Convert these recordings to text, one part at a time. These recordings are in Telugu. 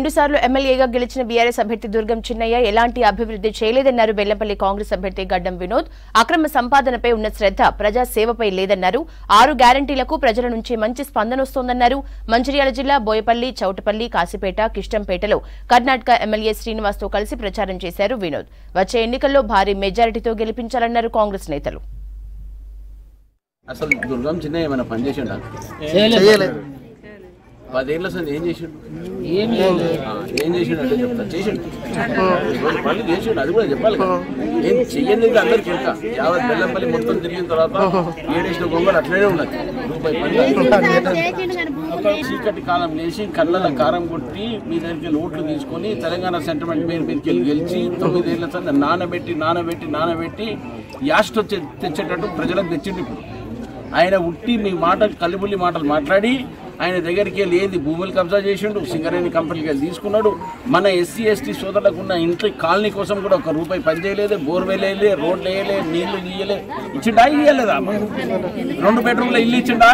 రెండుసార్లు ఎమ్మెల్యేగా గెలిచిన బీఆర్ఎస్ అభ్యర్థి దుర్గం చిన్నయ్య ఎలాంటి అభివృద్ధి చేయలేదన్నారు బెల్లంపల్లి కాంగ్రెస్ అభ్యర్థి గడ్డం వినోద్ అక్రమ సంపాదనపై ఉన్న శ్రద్ధ ప్రజా సేవపై లేదన్నారు ఆరు గ్యారంటీలకు ప్రజల నుంచి మంచి స్పందన వస్తోందన్నారు మంచిర్యాల జిల్లా బోయపల్లి చౌటపల్లి కాసిపేట కిష్టంపేటలో కర్ణాటక ఎమ్మెల్యే శ్రీనివాస్తో కలిసి ప్రచారం చేశారు వినోద్ వచ్చే ఎన్నికల్లో భారీ మెజారిటీతో గెలిపించాలన్నారు కాంగ్రెస్ నేతలు అసలు దుర్గం చిన్న ఏమైనా పని చేసిండా చేయలేదు పదేళ్ల సంది ఏం చేసిండు ఆ, ఏం చేసిండు అంటే చెప్తా చేసిండు కొన్ని పనులు చేసిండు అది కూడా చెప్పాలి కదా. ఏం చెయ్యని అందరికి ఇంకా యావత్ బెల్లంపల్లి మొత్తం తిరిగిన తర్వాత ఏడేసిన గొంగలు అట్లనే ఉన్నది రూపాయి పని చీకటి కాలం లేచి కళ్ళల కారం కొట్టి మీ దగ్గరికి ఓట్లు తీసుకొని తెలంగాణ సెంటిమెంట్ పేరు మీదకి వెళ్ళి గెలిచి తొమ్మిదేళ్ల సంది నానబెట్టి నానబెట్టి నానబెట్టి యాస్ట్ వచ్చే తెచ్చేటట్టు ప్రజలకు తెచ్చిండు ఇప్పుడు ఆయన ఉట్టి మీ మాట కల్లిబుల్లి మాటలు మాట్లాడి ఆయన దగ్గరికి వెళ్ళి ఏంది భూములు కబ్జా చేసిండు సింగరేణి కంపెనీకి వెళ్ళి తీసుకున్నాడు మన ఎస్సీ ఎస్టీ సోదరులకు ఉన్న ఇంటి కాలనీ కోసం కూడా ఒక రూపాయి పని చేయలేదు బోర్వెల్ వేయలే రోడ్లు వేయలే నీళ్లు ఇయ్యలే ఇచ్చిండా ఇయ్యలేదా రెండు బెడ్రూమ్ల ఇల్లు ఇచ్చిండా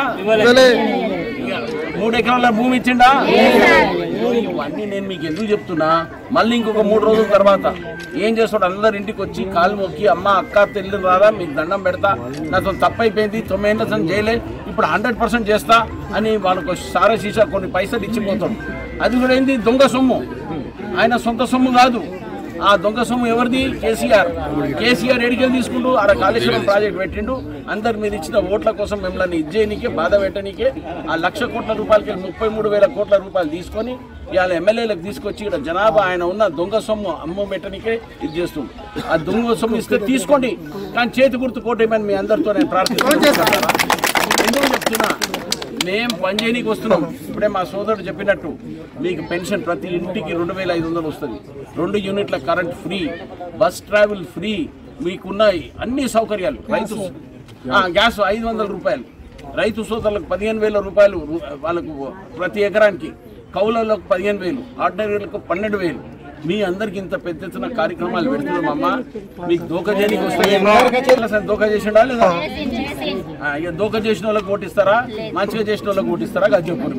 మూడు ఎకరాల భూమి ఇచ్చిండా ఇవన్నీ నేను మీకు ఎందుకు చెప్తున్నా మళ్ళీ ఇంకొక మూడు రోజుల తర్వాత ఏం చేస్తాడు అందరు ఇంటికి వచ్చి కాలు మొక్కి అమ్మ అక్క తెల్లి రాదా మీకు దండం పెడతా నాతో తప్పు అయిపోయింది తొమ్మిది ఏళ్ళ సంది చేయలే ఇప్పుడు హండ్రెడ్ పర్సెంట్ చేస్తా అని వాళ్ళకు సారా సీసా కొన్ని పైసలు ఇచ్చిపోతాడు అది కూడా ఏంది దొంగ సొమ్ము ఆయన సొంత సొమ్ము కాదు ఆ దొంగ సొమ్ము ఎవరిది కేసీఆర్ కేసీఆర్ ఎడికెళ్ళి తీసుకుంటూ ఆడ కాళేశ్వరం ప్రాజెక్ట్ పెట్టిండు అందరి మీద ఇచ్చిన ఓట్ల కోసం మిమ్మల్ని ఇచ్చేయనికే బాధ పెట్టనీకే ఆ లక్ష కోట్ల రూపాయలకి ముప్పై మూడు వేల కోట్ల రూపాయలు తీసుకొని ఇవాళ ఎమ్మెల్యేలకు తీసుకొచ్చి ఇక్కడ జనాభా ఆయన ఉన్న దొంగ సొమ్ము అమ్మ పెట్టనికే ఇది చేస్తుంది ఆ దొంగ సొమ్ము ఇస్తే తీసుకోండి కానీ చేతి గుర్తు కోటేమని మీ అందరితో నేను ప్రార్థిస్తున్నాను ఎందుకు చెప్తున్నా మేము పని చేయనీకి వస్తున్నాం ఇప్పుడే మా సోదరుడు చెప్పినట్టు మీకు పెన్షన్ ప్రతి ఇంటికి రెండు వేల ఐదు వందలు వస్తుంది రెండు యూనిట్ల current free bus travel free మీకున్న అన్ని సౌకర్యాలు రైతు ఆ, గ్యాస్ ఐదు వందల రూపాయలు రైతు సోదరులకు పదిహేను వేల రూపాయలు రు- వాళ్ళకు ప్రతి ఎకరానికి కౌలలకు పదిహేను వేలు ఆర్డినరీలకు పన్నెండు వేలు మీ అందరికి ఇంత పెద్ద ఎత్తున కార్యక్రమాలు పెడుతున్నామమ్మా మీకు దోక చేయడానికి వస్తాయి దోక చేసిండా లేదా ఆ, ఇక దోక చేసిన వాళ్ళకి ఓటిస్తారా మంచిగా చేసిన వాళ్ళకి ఓటిస్తారా గజ్జపూర్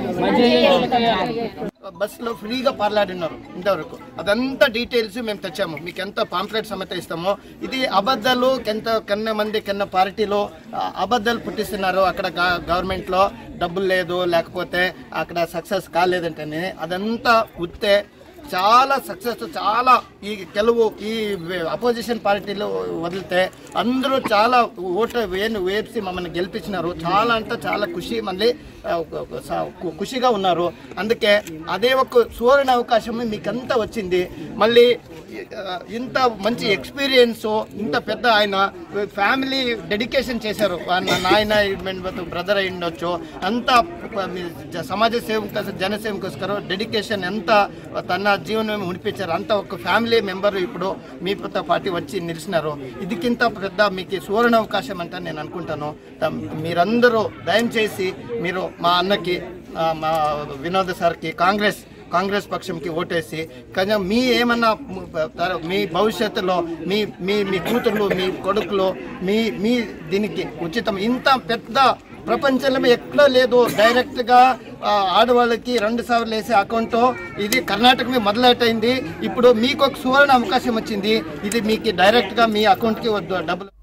బస్సులో ఫ్రీగా పార్లాడినారు ఇంతవరకు అదంతా డీటెయిల్స్ మేము తెచ్చాము మీకు ఎంత పాంప్లెట్ సమేత ఇస్తామో ఇది అబద్ధాలు ఎంత కన్న మంది కన్న పార్టీలో ఆ, అబద్ధాలు పుట్టిస్తున్నారు అక్కడ గా- గవర్నమెంట్లో డబ్బులు లేదు లేకపోతే అక్కడ సక్సెస్ కాలేదంటేనే అదంతా ఉత్తే చాలా సక్సెస్ చాలా ఈ గెలువు ఈ అపోజిషన్ పార్టీలు వదిలితే అందరూ చాలా ఓటు వేను వేసి మమ్మల్ని గెలిపించినారు చాలా అంటే చాలా ఖుషి మళ్ళీ ఆ, ఒక- ఒక స- కు- ఖుషిగా ఉన్నారు అందుకే అదే ఒక సువర్ణ అవకాశం మీకంతా వచ్చింది మళ్ళీ ఆ, ఇంత మంచి ఎక్స్పీరియన్స్ ఇంత పెద్ద ఆయన ఫ్యామిలీ డెడికేషన్ చేశారు నా- నాయన బ్రదర్ అయి ఉండొచ్చు అంతా మీ జ- సమాజ సేవకు జనసేవకోస్కరం డెడికేషన్ ఎంత తన జీవనం ఉడిపించారు అంత ఒక ఫ్యామిలీ మెంబర్ ఇప్పుడు మీతో పాటు వచ్చి నిలిచినారు ఇదికింత పెద్ద మీకు సువర్ణ అవకాశం అంటే నేను అనుకుంటాను త- మీరందరూ దయచేసి మీరు మా అన్నకి ఆ, మా వినోద్ సార్కి కాంగ్రెస్ కాంగ్రెస్ పక్షంకి ఓటేసి కానీ మీ ఏమన్నా ము- తర- మీ భవిష్యత్తులో మీ మీ మీ కూతుర్లు మీ కొడుకులు మీ మీ దీనికి ఉచితం ఇంత పెద్ద ప్రపంచంలో ఎక్కడ లేదు డైరెక్ట్గా ఆ, ఆడవాళ్ళకి రెండు సార్లు వేసే అకౌంట్ ఇది కర్ణాటక మొదలైపోయింది ఇప్పుడు మీకు ఒక సువర్ణ అవకాశం వచ్చింది ఇది మీకు డైరెక్ట్గా మీ అకౌంట్కి వద్దు డబ్బులు